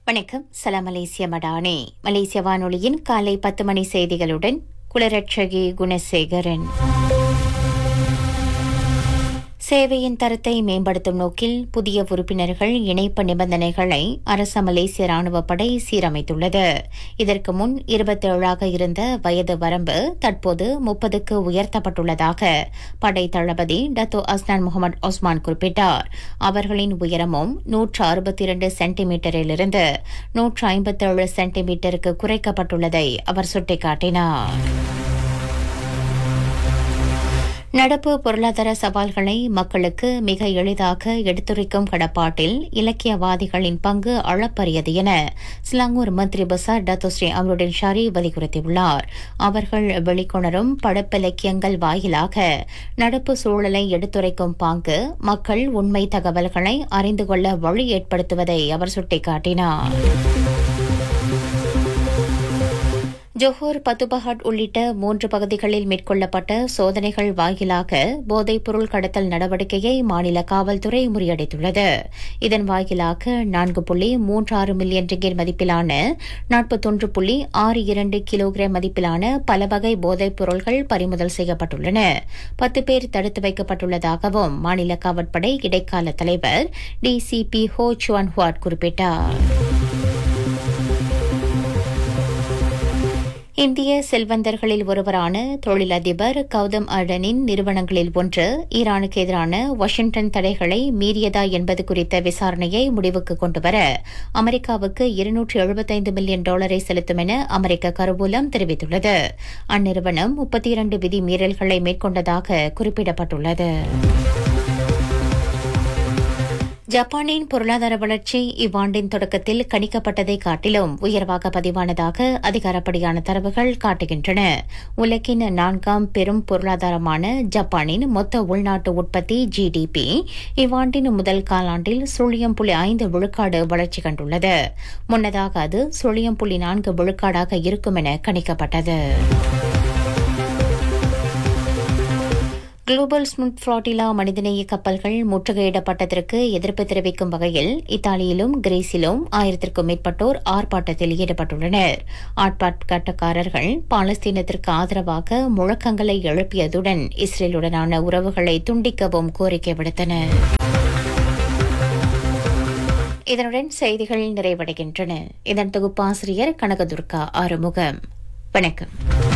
வணக்கம் சலாம் மலேசிய மடானே மலேசிய வானொலியின் காலை பத்து மணி செய்திகளுடன் குலரட்சகி குணசேகரன் சேவையின் தரத்தை மேம்படுத்தும் நோக்கில் புதிய உறுப்பினர்கள் இணைப்பு நிபந்தனைகளை அரச மலேசிய ராணுவ படை சீரமைத்துள்ளது இதற்கு முன் இருபத்தேழாக இருந்த வயது வரம்பு தற்போது முப்பதுக்கு உயர்த்தப்பட்டுள்ளதாக படை தளபதி டத்தோ அஸ்னான் முகமது ஒஸ்மான் குறிப்பிட்டார் அவர்களின் உயரமும் நூற்று அறுபத்தி இரண்டு சென்டிமீட்டரிலிருந்து நூற்று ஐம்பத்தேழு சென்டிமீட்டருக்கு குறைக்கப்பட்டுள்ளதை அவர் சுட்டிக்காட்டினார் நடப்பு பொருளாதார சவால்களை மக்களுக்கு மிக எளிதாக எடுத்துரைக்கும் கடப்பாட்டில் இலக்கியவாதிகளின் பங்கு அளப்பரியது என சிலாங்கூர் மந்திரி பசார் டத்தோஸ்ரீ அமருடன் ஷாரி வலியுறுத்தியுள்ளார் அவர்கள் வெளிக்கொணரும் படைப்பிலக்கியங்கள் வாயிலாக நடப்பு சூழலை எடுத்துரைக்கும் பாங்கு மக்கள் உண்மை தகவல்களை அறிந்து கொள்ள வழி ஏற்படுத்துவதை அவர் சுட்டிக்காட்டினார் ஜோஹர் பத்துபஹாட் உள்ளிட்ட மூன்று பகுதிகளில் மேற்கொள்ளப்பட்ட சோதனைகள் வாயிலாக போதைப்பொருள் கடத்தல் நடவடிக்கையை மாநில காவல்துறை முறியடித்துள்ளது இதன் வாயிலாக நான்கு புள்ளி மூன்று ஆறு மில்லியன் ரிங்கிட் மதிப்பிலான நாற்பத்தொன்று புள்ளி ஆறு இரண்டு கிலோகிராம் மதிப்பிலான பல வகை போதைப் பொருள்கள் பறிமுதல் செய்யப்பட்டுள்ளன பத்து பேர் தடுத்து வைக்கப்பட்டுள்ளதாகவும் மாநில காவற்படை இடைக்கால தலைவர் டிசிபி ஹோ சுவான் ஹுவாட் குறிப்பிட்டார் இந்திய செல்வந்தர்களில் ஒருவரான தொழிலதிபர் கௌதம் அடனின் நிறுவனங்களில் ஒன்று ஈரானுக்கு எதிரான வாஷிங்டன் தடைகளை மீறியதா என்பது குறித்த விசாரணையை முடிவுக்கு கொண்டுவர அமெரிக்காவுக்கு இருநூற்று எழுபத்தைந்து மில்லியன் டாலரை செலுத்தும் என அமெரிக்க கருவூலம் தெரிவித்துள்ளது அந்நிறுவனம் முப்பத்தி இரண்டு விதி மீறல்களை மேற்கொண்டதாக குறிப்பிடப்பட்டுள்ளது ஜப்பானின் பொருளாதார வளர்ச்சி இவ்வாண்டின் தொடக்கத்தில் கணிக்கப்பட்டதை காட்டிலும் உயர்வாக பதிவானதாக அதிகாரப்படியான தரவுகள் காட்டுகின்றன உலகின் நான்காம் பெரும் பொருளாதாரமான ஜப்பானின் மொத்த உள்நாட்டு உற்பத்தி ஜிடிபி இவ்வாண்டின் முதல் காலாண்டில் சுழியம் புள்ளி ஐந்து விழுக்காடு வளர்ச்சி கண்டுள்ளது முன்னதாக அது சுழியம் புள்ளி நான்கு விழுக்காடாக இருக்கும் என கணிக்கப்பட்டது குளோபல் ஸ்முத் ஃபிளாட்டிலா மனிதநேய கப்பல்கள் முற்றுகையிடப்பட்டதற்கு எதிர்ப்பு தெரிவிக்கும் வகையில் இத்தாலியிலும் கிரீஸிலும் ஆயிரத்திற்கும் மேற்பட்டோர் ஆர்ப்பாட்டத்தில் ஈடுபட்டுள்ளனர் ஆர்ப்பாட்டக்காரர்கள் பாலஸ்தீனத்திற்கு ஆதரவாக முழக்கங்களை எழுப்பியதுடன் இஸ்ரேலுடனான உறவுகளை துண்டிக்கவும் கோரிக்கை விடுத்தனர் இதனுடன் செய்திகள் நிறைவடைகின்றன இதன் தொகுப்பாசிரியர் கனகதுர்கா ஆறுமுகம் வணக்கம்